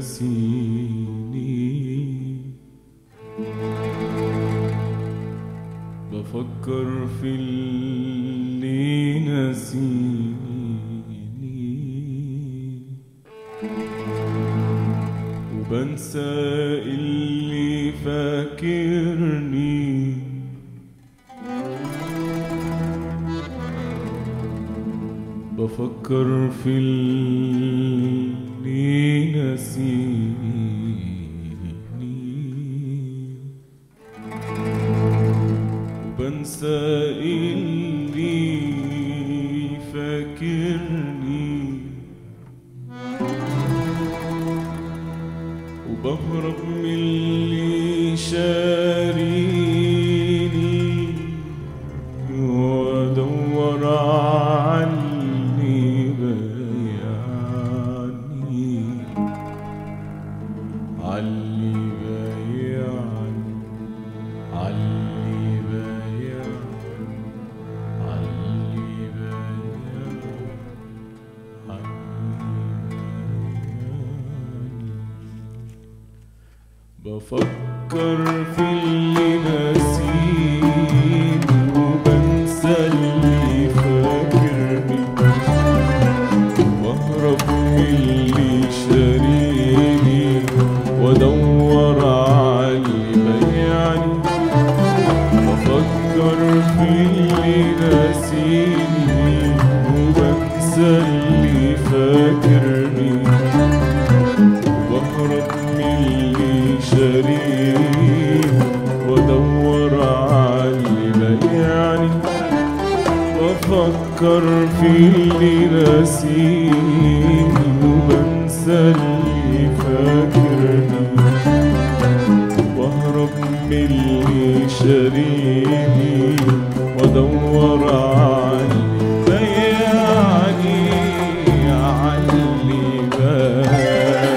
نسيني بفكر في اللي نسيني وبنسى اللي فاكرني بفكر في اللي نسيني وبنسى اللي فاكرني وبهرب من اللي شاريني وادور عني بيعني علي بيعني علي بيعني علي بيعني بفكر في اللي نسيني وبنسى اللي فاكرني واهرب من اللي شاريني وادور على اللي بيعني بفكر في اللي ناسيني وبنسى اللي فاكرني بهرب من اللي شاريني وادور على اللي بيعني بفكر في اللي ناسيني وبنسى اللي فاكرني واهرب من اللي شاريني وادور على اللي بيعني على اللي بيعني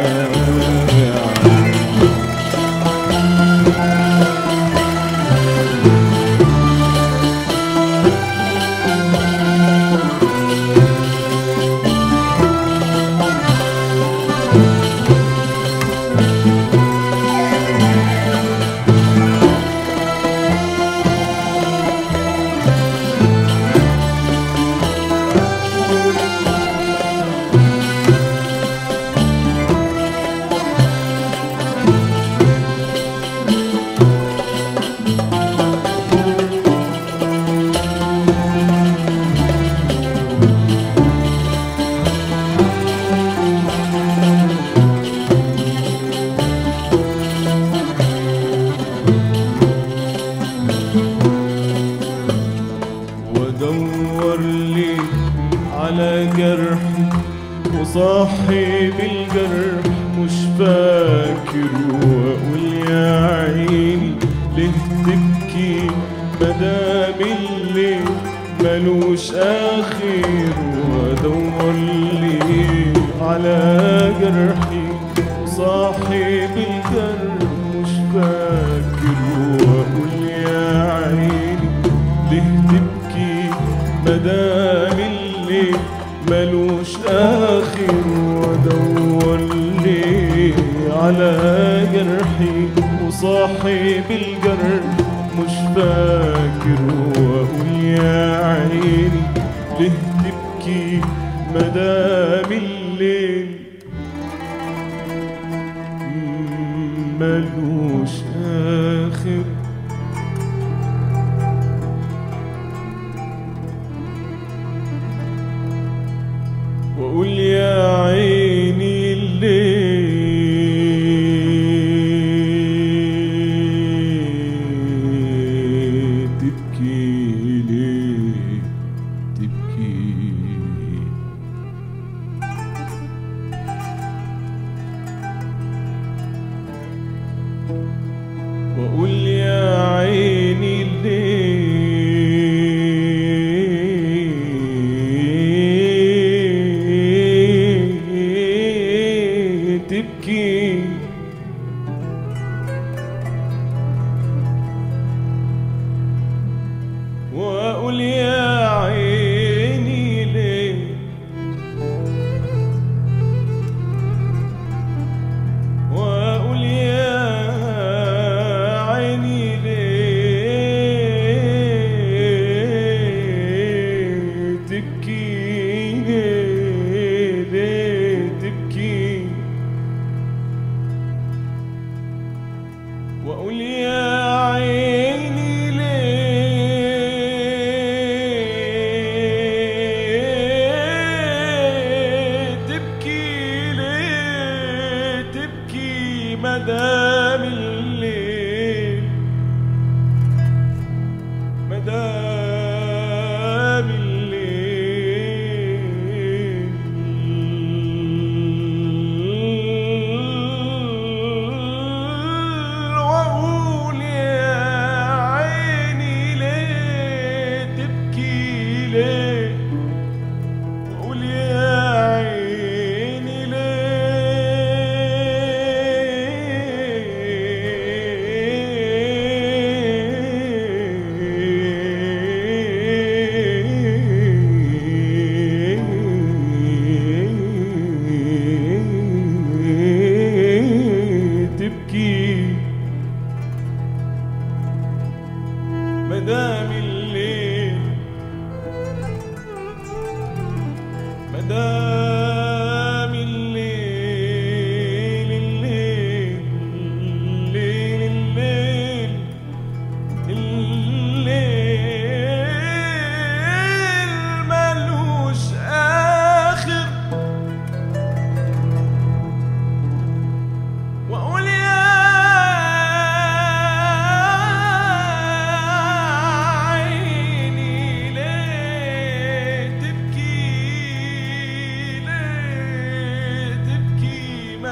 وادور لي على جرحي وصاحب الجرح مش فاكر واقول يا عيني ليه تبكي مدام الليل ملوش اخر وادور لي على جرحي وصاحب الجرح مش فاكر واقول يا عيني ليه تبكي مدام الليل ملوش آخر وادور لي على جرحي وصاحب الجرح مش فاكر واقول يا عيني ليه تبكي مدام الليل ملوش آخر وقول يا عيني ليه تبكي ليه تبكي وقول يا عيني ليه تبكي وأقول يا عيني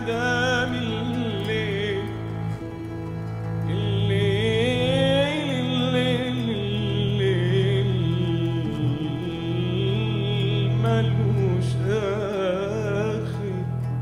دام الليل الليل الليل ملوش آخر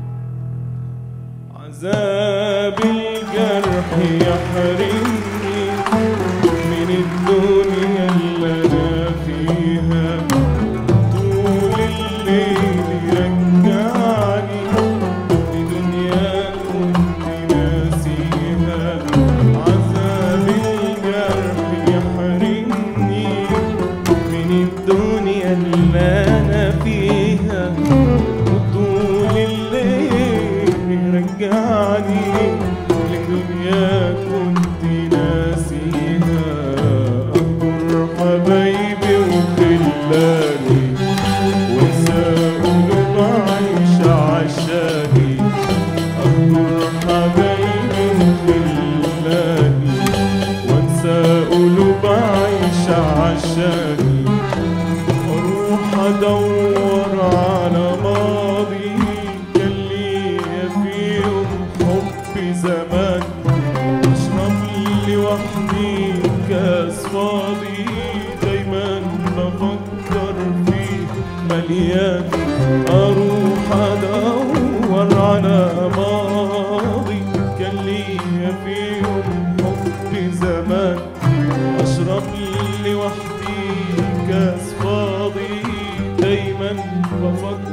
عذاب الجرح يحرمني من الدنيا اللي انا فيها طول الليل يرجعني لدنيا كنت ناسيها عذاب الجرح يحرمني من الدنيا اللي انا فيها وطول الليل يرجعني لدنيا كنت ناسيها أذكر حبايبي وخلاني وانسى قلوب عايش عشاني أذكر حبايبي وخلاني وانسى قلوب عايش عشاني اروح ادور على ماضي كان ليا فيهم حب زمان اشرب لي وحدي كاس فاضي دايما بفكر فيه مليان اروح ادور على ماضي كان ليا فيهم حب زمان اشرب لي وحدي كاس فاضي دايما بفكر